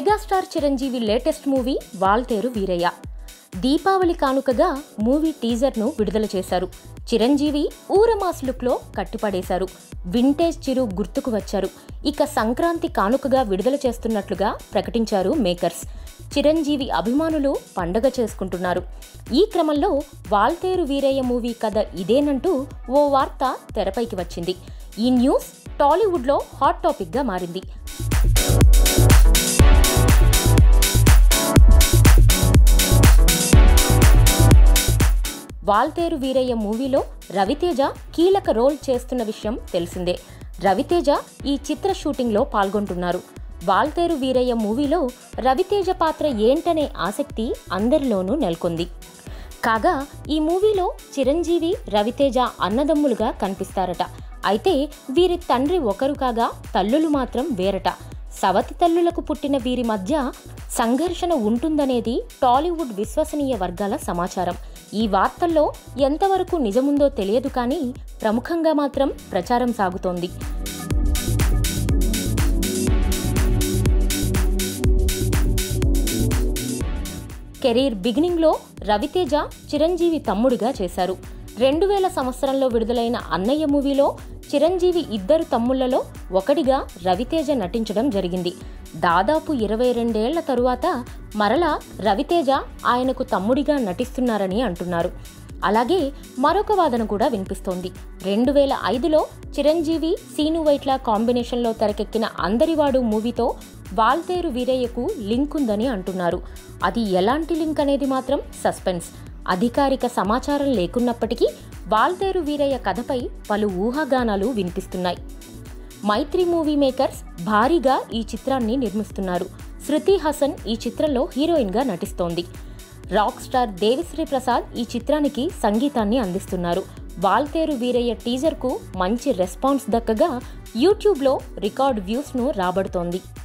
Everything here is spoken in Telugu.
megastar Chiranjeevi latest movie Waltair Veerayya Deepavali కానుకగా మూవీ టీజర్ను విడుదల చేశారు చిరంజీవి ఊరమాస్ లుక్లో కట్టిపడేశారు వింటేజ్ చిరు గుర్తుకు వచ్చారు ఇక సంక్రాంతి కానుకగా విడుదల చేస్తున్నట్లుగా ప్రకటించారు మేకర్స్ చిరంజీవి అభిమానులు పండగ చేసుకుంటున్నారు ఈ క్రమంలో వాల్తేరు వీరయ్య మూవీ కథ ఇదేనంటూ ఓ వార్త తెరపైకి వచ్చింది ఈ న్యూస్ టాలీవుడ్లో హాట్ టాపిక్గా మారింది వాల్తేరు వీరయ్య మూవీలో రవితేజ కీలక రోల్ చేస్తున్న విషయం తెలిసిందే రవితేజ ఈ చిత్ర షూటింగ్లో పాల్గొంటున్నారు వాల్తేరు వీరయ్య మూవీలో రవితేజ పాత్ర ఏంటనే ఆసక్తి అందరిలోనూ నెలకొంది కాగా ఈ మూవీలో చిరంజీవి రవితేజ అన్నదమ్ములుగా కనిపిస్తారట అయితే వీరి తండ్రి ఒకరు కాగా తల్లులు మాత్రం వేరట సవతి తల్లులకు పుట్టిన వీరి మధ్య సంఘర్షణ ఉంటుందనేది టాలీవుడ్ విశ్వసనీయ వర్గాల సమాచారం ఈ వార్తల్లో ఎంతవరకు నిజముందో తెలియదు కానీ ప్రముఖంగా మాత్రం ప్రచారం సాగుతోంది కెరీర్ బిగినింగ్లో రవితేజ చిరంజీవి తమ్ముడిగా చేశారు రెండు వేల సంవత్సరంలో విడుదలైన అన్నయ్య మూవీలో చిరంజీవి ఇద్దరు తమ్ముళ్లలో ఒకటిగా రవితేజ నటించడం జరిగింది దాదాపు ఇరవై రెండేళ్ల తరువాత మరలా రవితేజ ఆయనకు తమ్ముడిగా నటిస్తున్నారని అంటున్నారు అలాగే మరొక వాదన కూడా వినిపిస్తోంది రెండు వేల ఐదులో చిరంజీవి సీను వైట్ల కాంబినేషన్లో తెరకెక్కిన అందరివాడు మూవీతో వాల్తేరు వీరయ్యకు లింక్ ఉందని అంటున్నారు అది ఎలాంటి లింక్ అనేది మాత్రం సస్పెన్స్ అధికారిక సమాచారం లేకున్నప్పటికీ వాల్తేరు వీరయ్య కథపై పలు ఊహాగానాలు వినిపిస్తున్నాయి మైత్రి మూవీ మేకర్స్ భారీగా ఈ చిత్రాన్ని నిర్మిస్తున్నారు శృతి హాసన్ ఈ చిత్రంలో హీరోయిన్గా నటిస్తోంది రాక్ స్టార్ దేవిశ్రీ ప్రసాద్ ఈ చిత్రానికి సంగీతాన్ని అందిస్తున్నారు వాల్తేరు వీరయ్య టీజర్కు మంచి రెస్పాన్స్ దక్కగా యూట్యూబ్లో రికార్డ్ వ్యూస్ను రాబడుతోంది